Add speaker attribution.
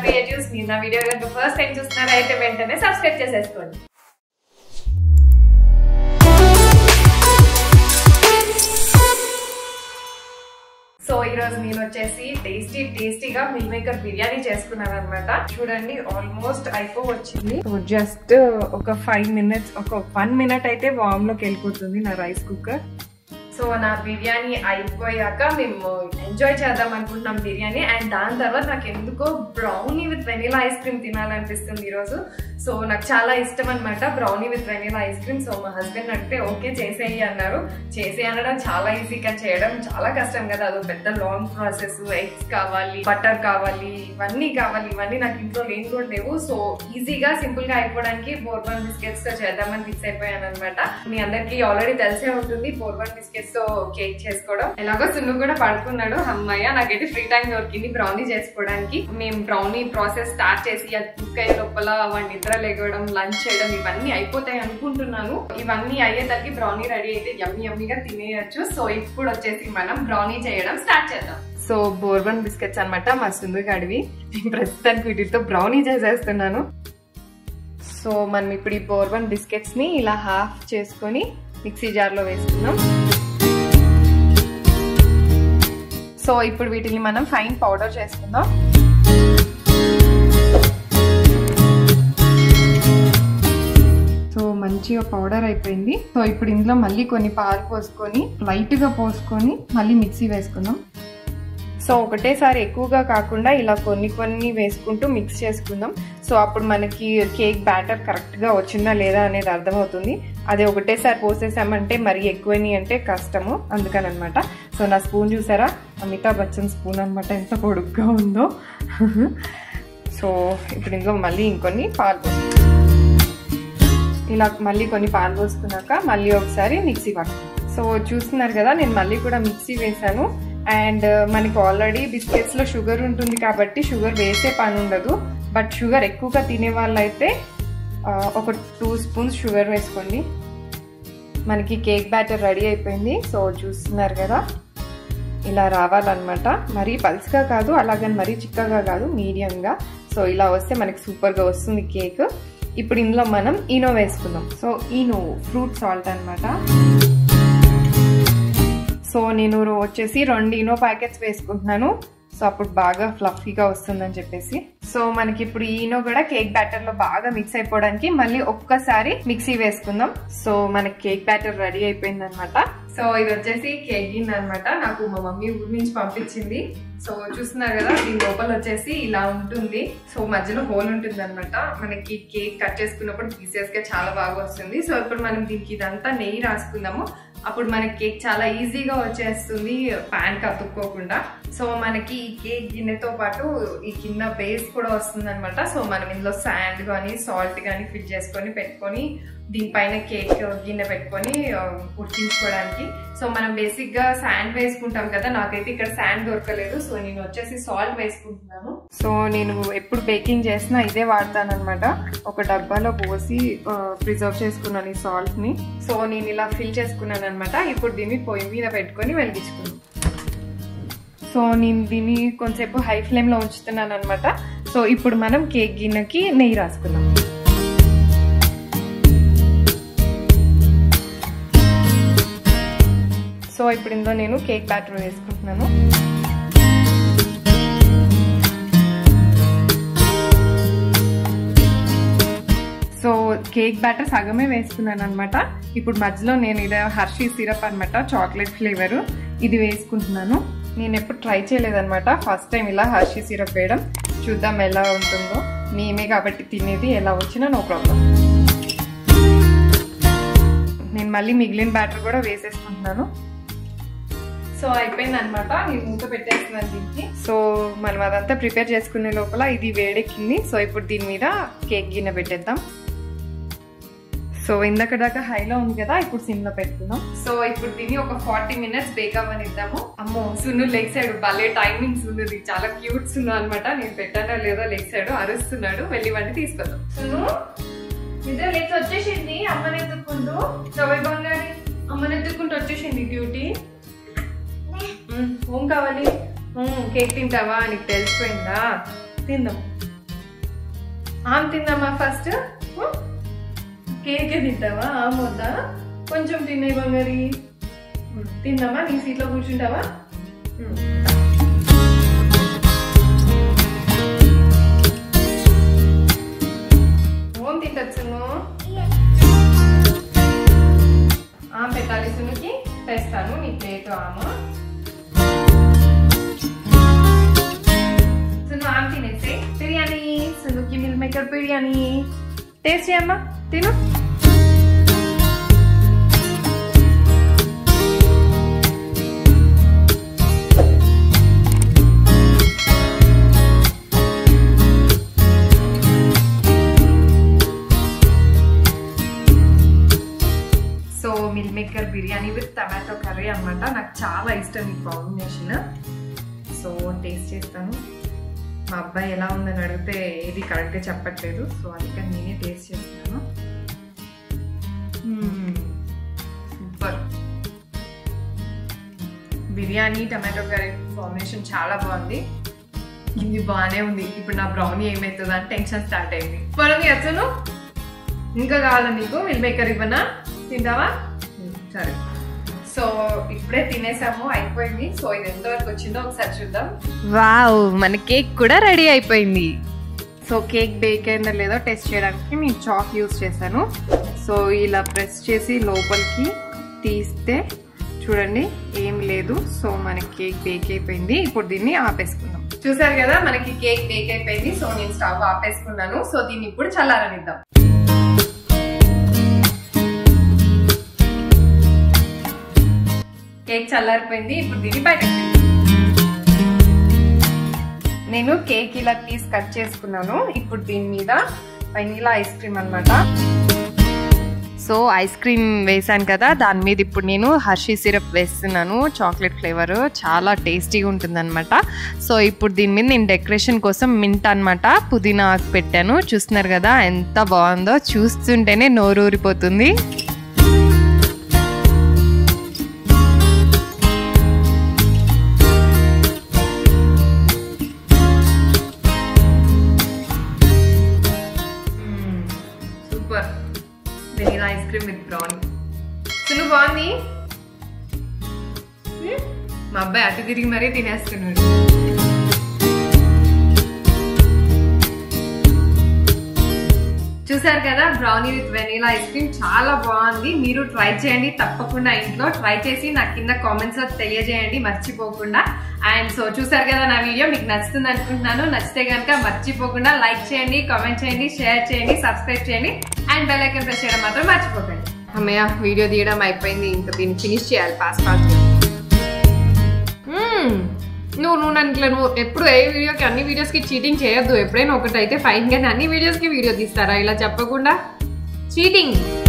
Speaker 1: Creatives మీరు నా video కనుక ఫస్ట్ టైం చూస్తున్నారా అయితే వెంటనే సబ్స్క్రైబ్ చేసేసుకోండి సో ఈ రోజు నేను వచ్చేసి టేస్టీ టేస్టీగా మిల్ మేకర్ బిర్యానీ చేసుకున్నాను అనమాట చూడండి ఆల్మోస్ట్ అయిపో వచ్చింది సో జస్ట్ ఒక ఫైవ్ మినిట్స్ ఒక వన్ మినిట్ అయితే వామ్ లోకి వెళ్ళిపోతుంది నా రైస్ కుక్కర్ సో నా బిర్యానీ అయిపోయాక మేము ఎంజాయ్ చేద్దాం అనుకుంటున్నాం బిర్యానీ అండ్ దాని తర్వాత నాకు ఎందుకో brownie with vanilla ice cream తినాలనిపిస్తుంది ఈరోజు సో నాకు చాలా ఇష్టం అనమాట brownie with vanilla ice cream so మా హస్బెండ్ అడిగితే ఓకే చేసేయి అన్నారు చేసి అనడం చాలా ఈజీ కానీ చేయడం చాలా కష్టం కదా అదో పెద్ద లాంగ్ ప్రాసెస్ ఎగ్స్ కావాలి బటర్ కావాలి ఇవన్నీ కావాలి ఇవన్నీ నాకు ఇంట్లో లేని కూడా లేవు సో ఈజీగా సింపుల్ గా అయిపోవడానికి బోర్బన్ బిస్కెట్స్ తో చేద్దామని ఫిక్స్ అయిపోయాను అనమాట మీ అందరికి ఆల్రెడీ తెలిసే ఉంటుంది బోర్బన్ బిస్కెట్స్ తో కేక్ చేసుకోవడం ఎలాగో సున్ను కూడా పడుకున్నాడు అమ్మయ్య నాకైతే ఫ్రీ టైం దొరికింది బ్రౌనీ చేసుకోవడానికి మేము బ్రౌనీ ప్రాసెస్ స్టార్ట్ చేసి అది కుక్ అయ్యే లోపల వాడి నిద్ర లేగడం లంచ్ చేయడం ఇవన్నీ అయిపోతాయి అనుకుంటున్నాను ఇవన్నీ అయ్యేసరికి బ్రౌనీ రెడీ అయితే యమ్మి యమ్మిగా తినేయచ్చు సో ఇప్పుడు వచ్చేసి మనం బ్రౌనీ చేయడం స్టార్ట్ చేద్దాం సో బోర్బన్ బిస్కెట్స్ అనమాట మా సుందు గడివి నేను ప్రస్తుతానికి వీటితో బ్రౌనీ చేసేస్తున్నాను సో మనం ఇప్పుడు ఈ బోర్బన్ బిస్కెట్స్ ని ఇలా హాఫ్ చేసుకొని మిక్సీ జార్లో వేసుకుందాం సో ఇప్పుడు వీటిని మనం ఫైన్ పౌడర్ చేసుకుందాం సో మంచిగా పౌడర్ అయిపోయింది సో ఇప్పుడు ఇందులో మళ్ళీ కొన్ని పాలు పోసుకొని లైట్ గా పోసుకొని మళ్ళీ మిక్సీ వేసుకుందాం సో ఒకటేసారి ఎక్కువగా కాకుండా ఇలా కొన్ని కొన్ని వేసుకుంటూ మిక్స్ చేసుకుందాం సో అప్పుడు మనకి కేక్ బ్యాటర్ కరెక్ట్గా వచ్చిందా లేదా అనేది అర్థమవుతుంది అదే ఒకటేసారి పోసేసామంటే మరీ ఎక్కువని అంటే కష్టము అందుకని అనమాట సో నా స్పూన్ చూసారా అమితాబ్ బచ్చన్ స్పూన్ అనమాట ఎంత పొడుగ్గా ఉందో సో ఇప్పుడు ఇందులో మళ్ళీ ఇంకొన్ని పాలు పోసుకుందాం ఇలా మళ్ళీ కొన్ని పాలు పోసుకున్నాక మళ్ళీ ఒకసారి మిక్సీ పట్టుకుంటాం సో చూస్తున్నారు కదా నేను మళ్ళీ కూడా మిక్సీ వేసాను అండ్ మనకి ఆల్రెడీ బిస్కెట్స్ లో షుగర్ ఉంటుంది కాబట్టి షుగర్ వేసే పని ఉండదు బట్ షుగర్ ఎక్కువగా తినే వాళ్ళైతే ఒక టూ స్పూన్స్ షుగర్ వేసుకోండి మనకి కేక్ బ్యాటర్ రెడీ అయిపోయింది సో చూస్తున్నారు కదా ఇలా రావాలన్నమాట మరీ పల్స్గా కాదు అలాగని మరీ చిక్కగా కాదు మీడియంగా సో ఇలా వస్తే మనకి సూపర్గా వస్తుంది కేక్ ఇప్పుడు ఇందులో మనం ఈనో వేసుకుందాం సో ఈనో ఫ్రూట్ సాల్ట్ అనమాట సో నేను వచ్చేసి రెండు ఈనో ప్యాకెట్స్ వేసుకుంటున్నాను సో అప్పుడు బాగా ఫ్లఫీగా వస్తుందని చెప్పేసి సో మనకి ఇప్పుడు ఈనో కూడా కేక్ బ్యాటర్ లో బాగా మిక్స్ అయిపోవడానికి మళ్ళీ ఒక్కసారి మిక్సీ వేసుకుందాం సో మనకి కేక్ బ్యాటర్ రెడీ అయిపోయింది అనమాట సో ఇది వచ్చేసి కేక్ గిన్ అనమాట నాకు మా మమ్మీ ఊరి నుంచి పంపించింది సో చూస్తున్నారు కదా దీని లోపల వచ్చేసి ఇలా ఉంటుంది సో మధ్యలో హోల్ ఉంటుంది అనమాట మనకి కేక్ కట్ చేసుకున్నప్పుడు పీసెస్ గా చాలా బాగా వస్తుంది సో ఇప్పుడు మనం దీనికి ఇదంతా నెయ్యి రాసుకుందాము అప్పుడు మనకి కేక్ చాలా ఈజీగా వచ్చేస్తుంది ప్యాన్ కతుక్కోకుండా సో మనకి ఈ కేక్ గిన్నెతో పాటు ఈ కింద బేస్ కూడా వస్తుంది అనమాట సో మనం ఇందులో శాండ్ కానీ సాల్ట్ కానీ ఫిల్ చేసుకొని పెట్టుకొని దీనిపైన కేక్ గిన్నె పెట్టుకొని ఉడికించుకోవడానికి సో మనం బేసిక్ గా శాండ్ వేసుకుంటాం కదా నాకైతే ఇక్కడ శాండ్ దొరకలేదు సో నేను వచ్చేసి సాల్ట్ వేసుకుంటున్నాను సో నేను ఎప్పుడు బేకింగ్ చేసినా ఇదే వాడతాను అనమాట ఒక డబ్బాలో పోసి ప్రిజర్వ్ చేసుకున్నాను ఈ సాల్ట్ ని సో నేను ఇలా ఫిల్ చేసుకున్నాను అనమాట ఇప్పుడు దీన్ని పొయ్యి మీద పెట్టుకొని వెలిగించుకున్నాను సో నేను దీన్ని కొంచెంసేపు హై ఫ్లేమ్ లో ఉంచుతున్నాను అనమాట సో ఇప్పుడు మనం కేక్ గిన్నెకి నెయ్యి రాసుకుందాం సో ఇప్పుడు ఇందులో నేను కేక్ బ్యాటర్ వేసుకుంటున్నాను సో కేక్ బ్యాటర్ సగమే వేసుకున్నాను అనమాట ఇప్పుడు మధ్యలో నేను ఇది హర్షీ సిరప్ అనమాట చాక్లెట్ ఫ్లేవర్ ఇది వేసుకుంటున్నాను నేను ఎప్పుడు ట్రై చేయలేదన్నమాట ఫస్ట్ టైం ఇలా హర్షీ సిరప్ వేయడం చూద్దాం ఎలా ఉంటుందో మేమే కాబట్టి తినేది ఎలా వచ్చినా నో ప్రాబ్లం నేను మళ్ళీ మిగిలిన బ్యాటర్ కూడా వేసేసుకుంటున్నాను సో అయిపోయింది అనమాట నేను మూత పెట్టేస్తున్నాను దీనికి సో మనం అదంతా ప్రిపేర్ చేసుకునే లోపల ఇది వేడెక్కింది సో ఇప్పుడు దీని మీద కేక్ గిన్నె పెట్టేద్దాం సో ఇందాక దాకా హైలో ఉంది కదా ఇప్పుడు సిమ్ లో పెట్టుకుందాం సో ఇప్పుడు దీన్ని ఒక ఫార్టీ మినిట్స్ బేక్ అవ్వనిద్దాము అమ్మో సున్ను లెగ్ సైడ్ భలే టైమింగ్స్ ఉన్నది చాలా క్యూట్ సున్ను అనమాట నేను పెట్టానో లేదో లెగ్ సైడ్ అరుస్తున్నాడు వెళ్ళి వంటి తీసుకుందాం సున్ను నిద్ర లేచి వచ్చేసింది అమ్మని ఎత్తుక్కుంటూ చవై బంగారి అమ్మని ఎత్తుక్కుంటూ వచ్చేసింది డ్యూటీ ఏం కావాలి కేక్ తింటావా నీకు తెలిసిపోయిందా తిందాం ఆమ్ తిందామా ఫస్ట్ కేక్ తింటావా ఆమ్ వద్దా కొంచెం తినే బంగారి ఉమ్, తిందామా నీ సీట్లో కూర్చుంటావా ఉమ్. ఓం తింటచ్చు సును ఆమె పెట్టాలి సునుకి తెస్తాను నీ ప్లేట్ ఆమె సును ఆమె తినేసే బిర్యానీ సునుకి మిల్ మేకర్ బిర్యానీ టేస్ట్ చేయమ్మా తిను so meal maker biryani with tomato curry అన్నమాట నాకు చాలా ఇష్టం ఈ కాంబినేషన్ సో టేస్ట్ చేస్తాను మా అబ్బాయి ఎలా ఉందని అడిగితే ఏది కరెక్ట్గా చెప్పట్లేదు సో అందుకని నేనే టేస్ట్ చేస్తున్నాను super biryani tomato curry combination చాలా బాగుంది ఇది బాగానే ఉంది ఇప్పుడు నా బ్రౌనీ ఏమవుతుందో అని టెన్షన్ స్టార్ట్ అయింది మనం అసలు ఇంకా కావాలా నీకు మిల్ మేకర్ ఇవ్వనా తింటావా ఉమ్, సరే సో ఇప్పుడే తినేసాము అయిపోయింది సో ఇది ఎంతవరకు వచ్చిందో ఒకసారి చూద్దాం వావ్ మన కేక్ కూడా రెడీ అయిపోయింది సో కేక్ బేక్ అయిందో లేదో టెస్ట్ చేయడానికి నేను చాక్ యూస్ చేశాను సో ఇలా ప్రెస్ చేసి లోపలికి తీస్తే చూడండి ఏం లేదు సో మనకి కేక్ బేక్ అయిపోయింది ఇప్పుడు దీన్ని ఆపేసుకుందాం చూసారు కదా మనకి కేక్ బేక్ అయిపోయింది సో నేను స్టవ్ ఆపేసుకున్నాను సో దీన్ని ఇప్పుడు చల్లారనిద్దాం కేక్ చల్లారిపోయింది ఇప్పుడు దీన్ని బయట నేను కేక్ ఇలా పీస్ కట్ చేసుకున్నాను ఇప్పుడు దీని మీద వెనీలా ఐస్ క్రీమ్ అన్నమాట సో ఐస్ క్రీమ్ వేసాను కదా దాని మీద ఇప్పుడు నేను హర్షీ సిరప్ వేస్తున్నాను చాక్లెట్ ఫ్లేవర్ చాలా టేస్టీగా ఉంటుందన్నమాట సో ఇప్పుడు దీని మీద నేను డెకరేషన్ కోసం మింట్ అనమాట పుదీనా ఆకు పెట్టాను చూస్తున్నారు కదా ఎంత బాగుందో చూస్తుంటేనే నోరు ఊరిపోతుంది super vanilla ice cream with brownie Sunu బాగుంది మ్మ్. మా అబ్బాయి అటు తిరిగి మరీ తినేస్తున్నాడు చూసారు కదా brownie with vanilla ice cream చాలా బాగుంది మీరు ట్రై చేయండి తప్పకుండా ఇంట్లో ట్రై చేసి నాకు కింద కామెంట్స్ లో తెలియజేయండి మర్చిపోకుండా అండ్ సో చూసారు కదా నా వీడియో మీకు నచ్చుతుంది అనుకుంటున్నాను నచ్చితే కనుక మర్చిపోకుండా లైక్ చేయండి కామెంట్ చేయండి షేర్ చేయండి సబ్స్క్రైబ్ చేయండి అండ్ బెల్ ఐకన్ ప్రెస్ చేయడం మాత్రం మర్చిపోకండి అమ్మయ్య వీడియో తీయడం అయిపోయింది ఇంకా దీన్ని ఫినిష్ చేయాలి పాస్ పాస్ నువ్వు నువ్వు నన్ను ఇట్లా నువ్వు ఎప్పుడు ఏ వీడియోకి అన్ని వీడియోస్కి చీటింగ్ చేయొద్దు ఎప్పుడైనా ఒకటి అయితే ఫైన్ కానీ అన్ని వీడియోస్కి వీడియో తీస్తారా ఇలా చెప్పకుండా చీటింగ్